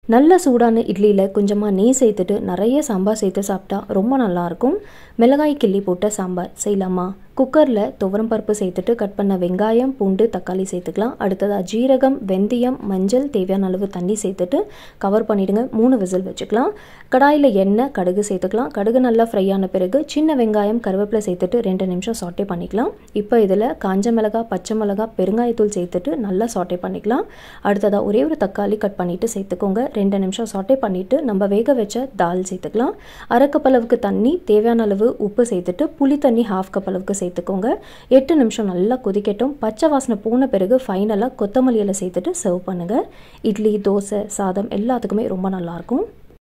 நல்ல சூடான இட்லியில் கொஞ்சமாக நெய் சேர்த்துட்டு நிறைய சாம்பார் சேர்த்து சாப்பிட்டா ரொம்ப நல்லாயிருக்கும் மிளகாய் கிள்ளி போட்ட சாம்பார் செய்யலாமா குக்கரில் துவரம் பருப்பு சேர்த்துட்டு கட் பண்ண வெங்காயம் பூண்டு தக்காளி சேர்த்துக்கலாம் அடுத்ததாக ஜீரகம் வெந்தயம் மஞ்சள் தேவையான அளவு தண்ணி சேர்த்துட்டு கவர் பண்ணிவிடுங்க மூணு விசில் வச்சுக்கலாம் கடாயில் எண்ணெய் கடுகு சேர்த்துக்கலாம் கடுகு நல்லா ஃப்ரை ஆன பிறகு சின்ன வெங்காயம் கருவேப்பிலை சேர்த்துட்டு ரெண்டு நிமிஷம் சாட்டே பண்ணிக்கலாம் இப்போ இதில் காஞ்ச மிளகா பச்சை மிளகா பெருங்காயத்தூள் சேர்த்துட்டு நல்லா சாட்டே பண்ணிக்கலாம் அடுத்ததாக ஒரே ஒரு தக்காளி கட் பண்ணிவிட்டு சேர்த்துக்கோங்க ரெண்டு நிமிஷம் சாட்டே பண்ணிவிட்டு நம்ம வேக வச்ச தால் சேர்த்துக்கலாம் அரை கப் அளவுக்கு தண்ணி தேவையான அளவு உப்பு சேர்த்துட்டு புளி தண்ணி ஹாஃப் கப் அளவுக்கு சேர்த்துக்கோங்க எட்டு நிமிஷம் நல்லா கொதிக்கட்டும் பச்சை வாசனை போன பிறகு ஃபைனலாக கொத்தமல்லி இலை சேர்த்துட்டு சர்வ் பண்ணுங்கள் இட்லி தோசை சாதம் எல்லாத்துக்குமே ரொம்ப நல்லாயிருக்கும்